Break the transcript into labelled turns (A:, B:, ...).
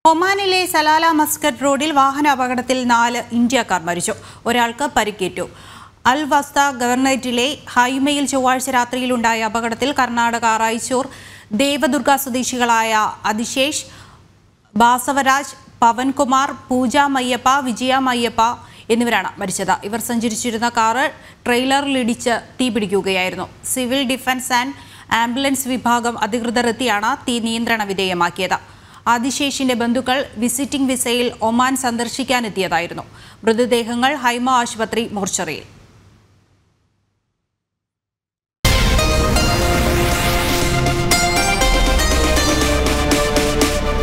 A: ഒമാനിലെ Salalah Muscat റോഡിൽ വാഹന അപകടത്തിൽ നാല് ഇന്ത്യക്കാർ മരിച്ചു ഒരാൾക്ക് പരിക്കേറ്റു അൽ വസ്ത ഗവർണറേറ്റിലെ ഹൈമയിൽ ചൊവ്വാഴ്ച രാത്രിയിലുണ്ടായ അപകടത്തിൽ കർണാടക റായ്ചൂർ ദേവദുർഗ സ്വദേശികളായ അതിശേഷ് ബാസവരാജ് പവൻകുമാർ പൂജ മയ്യപ്പ വിജയ മയ്യപ്പ എന്നിവരാണ് മരിച്ചത് ഇവർ സഞ്ചരിച്ചിരുന്ന കാറ് ട്രെയിലറിലിടിച്ച് തീപിടിക്കുകയായിരുന്നു സിവിൽ ഡിഫൻസ് ആൻഡ് ആംബുലൻസ് വിഭാഗം അധികൃതർ എത്തിയാണ് തീ നിയന്ത്രണ വിധേയമാക്കിയത് ആദിശേഷിന്റെ ബന്ധുക്കൾ വിസിറ്റിംഗ് വിസയിൽ ഒമാൻ സന്ദർശിക്കാനെത്തിയതായിരുന്നു മൃതദേഹങ്ങൾ ഹൈമ ആശുപത്രി മോർച്ചറിയിൽ